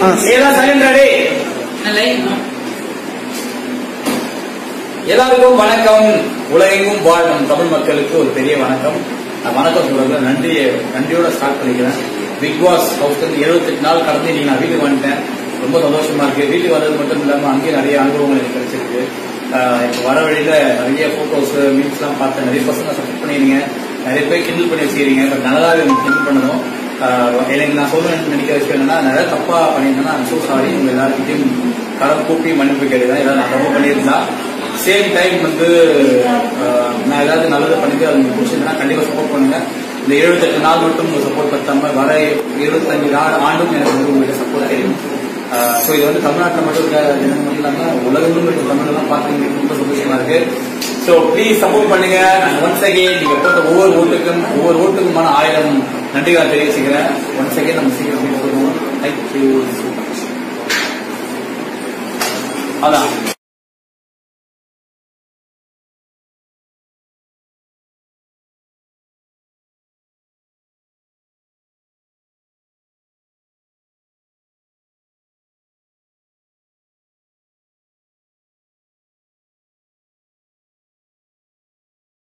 ஆ. எல்லாம் silent ready எல்லாருக்கும் வணக்கம் உலகெங்கும் வாழும் தமிழ் மக்களுக்கு ஒரு பெரிய வணக்கம் நான் வணக்கம் சொல்றது நன்றி நன்றியோட ஸ்டார்ட் பண்ணிக்கிறேன் பிக் பாஸ் ஹவுஸ்ல இருந்து 78 நாள் கடந்து இன்னைக்கு நான் வீட்டுக்கு வந்துட்டேன் ரொம்ப சந்தோஷமா இருக்கு வீட்டுக்கு வந்தது மட்டும் இல்லாம அங்கேயும் நிறைய அனுபவங்கள் எனக்கு கிடைச்சிருக்கு ஆஹ் இப்போ வர வழியில நிறைய போட்டோஸ் மீன்ஸ் எல்லாம் பார்த்தேன் நிறைய பசங்க சப்போர்ட் பண்ணிருங்க நிறைய பேர் கிண்டல் பண்ணி வச்சிருக்கீங்க பட் நல்லதாக கிண்டல் பண்ணணும் ஆஹ் எனக்கு நான் சொல்லணும்னு நினைக்கிற விஷயம் என்னன்னா நிறைய தப்பா பண்ணியிருந்தேன்னா I'm so சாரி உங்க எல்லாருக்கிட்டையும் கடன் கூப்பி மன்னிப்பு கேட்கிறேன் ஏதாவது நான் தப்பு பண்ணியிருந்தா சேம் டைம் வந்து ஆஹ், நான் ஏதாவது நல்லது பண்ணிட்டு அது உங்களுக்கு பிடிச்சிருந்தா கண்டிப்பா சப்போர்ட் பண்ணுங்க இந்த எழுபத்தெட்டு நாள் மட்டும் உங்க சப்போர்ட் பத்தாம வர இருபத்தஞ்சு நாள் ஆண்டும் எனக்கு வந்து உங்கள்கிட்ட சப்போர்ட் தெரியும் ஸோ இது வந்து தமிழ்நாட்டில் மட்டும் இருக்க ஜனங்க மட்டும் இல்லாம உலகமும் இருக்க தமிழ்லாம் பார்த்து எங்களுக்கு ரொம்ப சந்தோஷமா இருக்கு ஸோ ப்ளீஸ் சப்போர்ட் பண்ணுங்க ஒன்ஸ் அகேன் நீங்க போட்ட ஒவ்வொரு ஓட்டுக்கும் ஒவ்வொரு ஓட்டுக்குமான ஆயிரம் நன்றிகளை தெரிவிச்சுக்கிறேன் ஒன்ஸ் அகேன் நம்ம சீக்கிரம் சொல்லுவோம் தேங்க்யூ அதான்